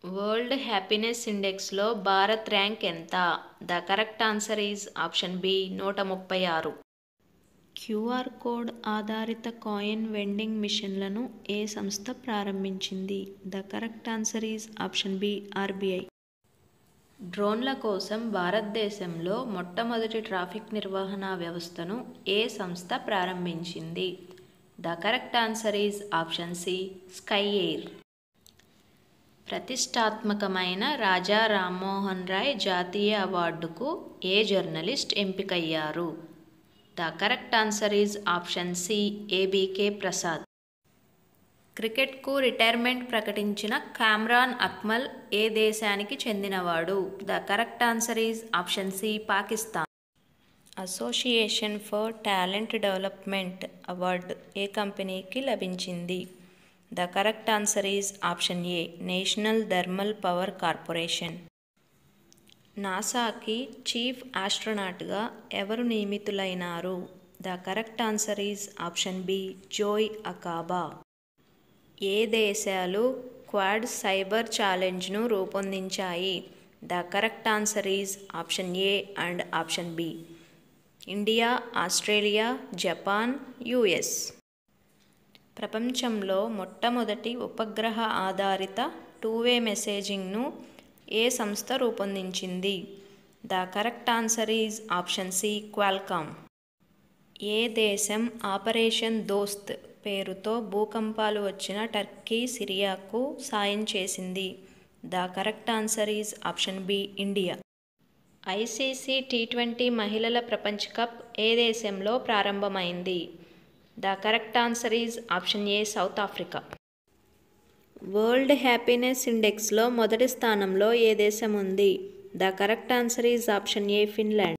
world happiness ఇండెక్స్లో Bharat rank ఎంత the correct answer is option B నూట ముప్పై ఆరు క్యూఆర్ కోడ్ ఆధారిత కాయిన్ వెండింగ్ మిషన్లను ఏ సంస్థ ప్రారంభించింది the correct answer is option B RBI డ్రోన్ల కోసం భారతదేశంలో మొట్టమొదటి ట్రాఫిక్ నిర్వహణ వ్యవస్థను ఏ సంస్థ ప్రారంభించింది the correct answer is option C sky air ప్రతిష్టాత్మకమైన రాజా రామ్మోహన్ రాయ్ జాతీయ అవార్డుకు ఏ జర్నలిస్ట్ ఎంపికయ్యారు the correct answer is option C ABK Prasad క్రికెట్కు రిటైర్మెంట్ ప్రకటించిన కామ్రాన్ అక్మల్ ఏ దేశానికి చెందినవాడు the correct answer is option C Pakistan association for talent development award ఏ కంపెనీకి లభించింది the correct answer is option A national thermal power corporation నాసాకి చీఫ్ ఆస్ట్రోనాట్గా ఎవరు నియమితులైనారు the correct answer is option B Joe Acaba ఏ దేశాలు క్వాడ్ సైబర్ ఛాలెంజ్ను రూపొందించాయి the correct answer is option A and option B India Australia Japan US ప్రపంచంలో మొట్టమొదటి ఉపగ్రహ ఆధారిత టూవే మెసేజింగ్ను ఏ సంస్థ రూపొందించింది the correct answer is option C Qualcomm ఏ దేశం ఆపరేషన్ దోస్త్ పేరుతో భూకంపాలు వచ్చిన టర్కీ సిరియాకు సాయం చేసింది the correct answer is option B India ICC T twenty మహిళల ప్రపంచ కప్ ఏ దేశంలో ప్రారంభమైంది the correct answer is option A South Africa world happiness ఇండెక్స్లో మొదటి స్థానంలో ఏ దేశం ఉంది the correct answer is option A Finland